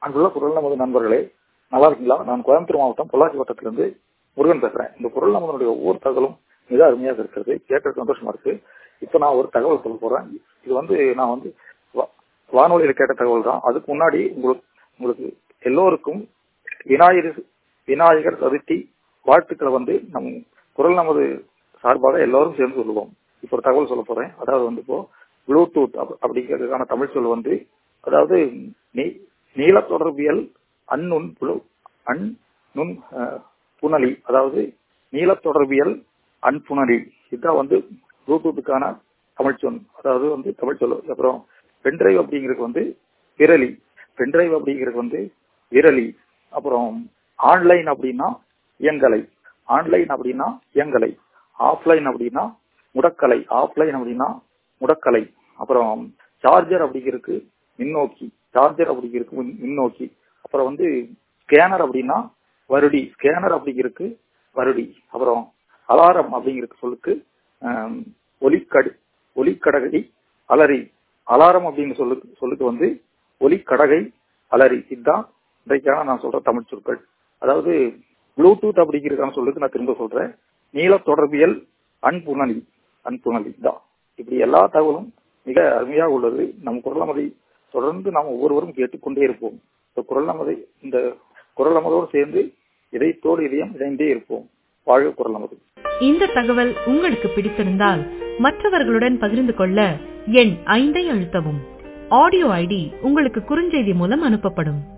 அங்குள்ள குரல் நமது நண்பர்களே நல்லா இருக்கீங்களா நான் கோயம்புத்தூர் மாவட்டம் பொள்ளாச்சி வட்டத்திலிருந்து முருகன் பேசுறேன் இந்த குரல் நமதனுடைய ஒவ்வொரு தகவலும் மிக அருமையாக இருக்கிறது கேட்க சந்தோஷமா இருக்கு இப்ப நான் ஒரு தகவல் சொல்ல போறேன் இது வந்து நான் வந்து வா- வானொலியில கேட்ட தகவல் தான் அதுக்கு முன்னாடி உங்களுக்கு உங்களுக்கு எல்லோருக்கும் விநாயகர் விநாயகர் சதுர்த்தி வாழ்த்துக்களை வந்து நம் குரல் நமது சார்பாக எல்லாரும் சேர்ந்து சொல்லுவோம் இப்போ ஒரு தகவல் சொல்ல போறேன் அதாவது வந்து இப்போ ப்ளூடூத் அப்- அப்படிங்கிறதுக்கான தமிழ் சொல் வந்து அதாவது நீ- நீள தொடர்பியல் அந்நுண் புழு அன் நுண் அஹ், புனலி அதாவது நீள தொடர்பியல் அன்புணரி இதுதான் வந்து ப்ளூடூத்துக்கான தமிழ் சொல் அதாவது வந்து தமிழ் சொல் அப்புறம் பென்டிரைவ் அப்படிங்கிறது வந்து விரலி பென்டிரைவ் அப்படிங்கிறது வந்து விரலி அப்புறம் ஆன்லைன் அப்படின்னா இயங்கலை ஆன்லைன் அப்படின்னா இயங்கலை ஆஃப்லைன் அப்படின்னா முடக்கலை ஆஃப்லைன் அப்படின்னா முடக்கலை அப்புறம் சார்ஜர் அப்படிங்கிறதுக்கு மின்னோக்கி சார்ஜர் அப்படிங்கிறதுக்கு மின்- மின்னோக்கி அப்புறம் வந்து ஸ்கேனர் அப்படின்னா வருடி ஸ்கேனர் அப்படிங்கிறதுக்கு வருடி அப்புறம் அலாரம் அப்படிங்கிறது சொல்லுக்கு ஆம், ஒலிக்கடு ஒலிக்கடகை அலறி அலாரம் அப்படின்னு சொல்லுக்கு சொல்லுக்கு வந்து ஒலிக்கடகை அலறி இதுதான் இன்றைக்கான நான் சொல்ற தமிழ் சொற்கள் அதாவது ப்ளூடூத் அப்படிங்கிறதுக்கான சொல்லுக்கு நான் திரும்ப சொல்றேன் நீள தொடர்பியல் அன்புணலி அன்புணலி தான் இப்படி எல்லா தகவலும் மிக அருமையாக உள்ளது நம் குரலமதை தொடர்ந்து நாம் ஒவ்வொருவரும் கேட்டுக்கொண்டே இருப்போம் இந்த குரலமதை இந்த குரலமதோடு சேர்ந்து இதயத்தோடு இதயம் இணைந்தே இருப்போம் வாழ்க குரலமது இந்த தகவல் உங்களுக்கு பிடித்திருந்தால் மற்றவர்களுடன் பகிர்ந்து கொள்ள எண் ஐந்தை அழுத்தவும் ஆடியோ ஐடி உங்களுக்கு குறுஞ்செய்தி மூலம் அனுப்பப்படும்